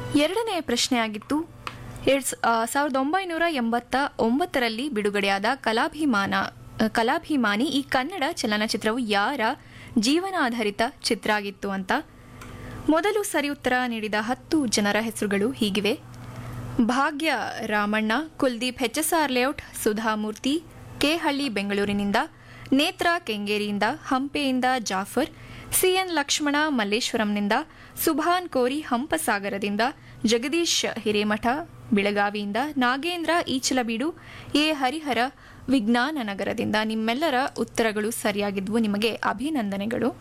ಎರಡನೇ ಪ್ರಶ್ನೆ ಆಗಿತ್ತು ಎರಡ್ ಸ- ಆ, ಸಾವಿರದ ಒಂಬೈನೂರ ಎಂಬತ್ತ ಒಂಬತ್ತರಲ್ಲಿ ಬಿಡುಗಡೆಯಾದ ಕಲಾಭಿಮಾನ ಆ, ಕಲಾಭಿಮಾನಿ ಈ ಕನ್ನಡ ಚಲನಚಿತ್ರವು ಯಾರ ಜೀವನಾಧಾರಿತ ಚಿತ್ರ ಆಗಿತ್ತು ಅಂತ ಮೊದಲು ಸರಿ ಉತ್ತರ ನೀಡಿದ ಹತ್ತು ಜನರ ಹೆಸರುಗಳು ಹೀಗಿವೆ Bhagya Ramanna Kuldeep H S R layout Sudha Murthy Kehalli ಬೆಂಗಳೂರಿನಿಂದ ನೇತ್ರ ಕೆಂಗೇರಿಯಿಂದ ಹಂಪೆಯಿಂದ ಜಾಫರ್ ಸಿಎನ್ ಲಕ್ಷ್ಮಣ ಮಲ್ಲೇಶ್ವರಂನಿಂದ ಸುಭಾನ್ ಕೋರಿ ಹಂಪಸಾಗರದಿಂದ ಜಗದೀಶ್ ಹಿರೇಮಠ ಬೆಳಗಾವಿಯಿಂದ ನಾಗೇಂದ್ರ ಈಚಲಬೀಡು ಎ ಹರಿಹರ ವಿಜ್ಞಾನ ನಗರದಿಂದ ನಿಮ್ಮೆಲ್ಲರ ಉತ್ತರಗಳು ಸರಿಯಾಗಿದ್ವು ನಿಮಗೆ ಅಭಿನಂದನೆಗಳು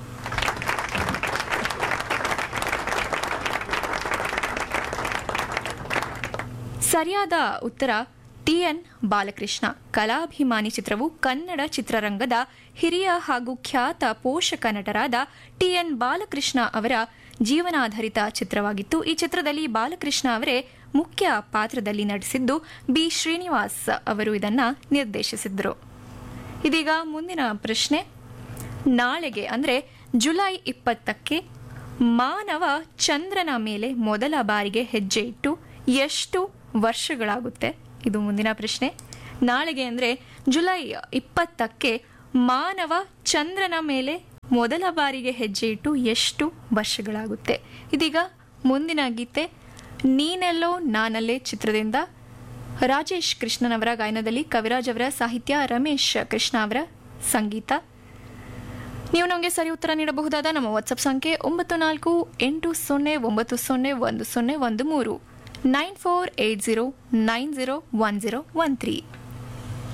ಸರಿಯಾದ ಉತ್ತರ ಟಿಎನ್ ಬಾಲಕೃಷ್ಣ ಕಲಾಭಿಮಾನಿ ಚಿತ್ರವು ಕನ್ನಡ ಚಿತ್ರರಂಗದ ಹಿರಿಯ ಹಾಗೂ ಖ್ಯಾತ ಪೋಷಕ ನಟರಾದ ಟಿಎನ್ ಬಾಲಕೃಷ್ಣ ಅವರ ಜೀವನಾಧಾರಿತ ಚಿತ್ರವಾಗಿತ್ತು ಈ ಚಿತ್ರದಲ್ಲಿ ಬಾಲಕೃಷ್ಣ ಅವರೇ ಮುಖ್ಯ ಪಾತ್ರದಲ್ಲಿ ನಟಿಸಿದ್ದು ಬಿ ಶ್ರೀನಿವಾಸ್ ಅವರು ಇದನ್ನ ನಿರ್ದೇಶಿಸಿದ್ರು ಇದೀಗ ಮುಂದಿನ ಪ್ರಶ್ನೆ ನಾಳೆಗೆ ಅಂದ್ರೆ ಜುಲೈ ಇಪ್ಪತ್ತಕ್ಕೆ ಮಾನವ ಚಂದ್ರನ ಮೇಲೆ ಮೊದಲ ಬಾರಿಗೆ ಹೆಜ್ಜೆ ಇಟ್ಟು ಎಷ್ಟು ವರ್ಷಗಳಾಗುತ್ತೆ ಇದು ಮುಂದಿನ ಪ್ರಶ್ನೆ ನಾಳೆಗೆ ಅಂದ್ರೆ ಜುಲೈ ಇಪ್ಪತ್ತಕ್ಕೆ ಮಾನವ ಚಂದ್ರನ ಮೇಲೆ ಮೊದಲ ಬಾರಿಗೆ ಹೆಜ್ಜೆ ಇಟ್ಟು ಎಷ್ಟು ವರ್ಷಗಳಾಗುತ್ತೆ ಇದೀಗ ಮುಂದಿನ ಗೀತೆ ನೀನೆಲ್ಲೋ ನಾನಲ್ಲೇ ಚಿತ್ರದಿಂದ ರಾಜೇಶ್ ಕೃಷ್ಣನವರ ಗಾಯನದಲ್ಲಿ ಕವಿರಾಜ್ ಅವರ ಸಾಹಿತ್ಯ ರಮೇಶ್ ಕೃಷ್ಣ ಅವರ ಸಂಗೀತ ನೀವು ನಮಗೆ ಸರಿ ಉತ್ತರ ನೀಡಬಹುದಾದ ನಮ್ಮ ವಾಟ್ಸಪ್ ಸಂಖ್ಯೆ ಒಂಬತ್ತು ನಾಲ್ಕು ಎಂಟು ಸೊನ್ನೆ ಒಂಬತ್ತು ಸೊನ್ನೆ ಒಂದು ಸೊನ್ನೆ ಒಂದು ಮೂರು nine four eight zero nine zero one zero one three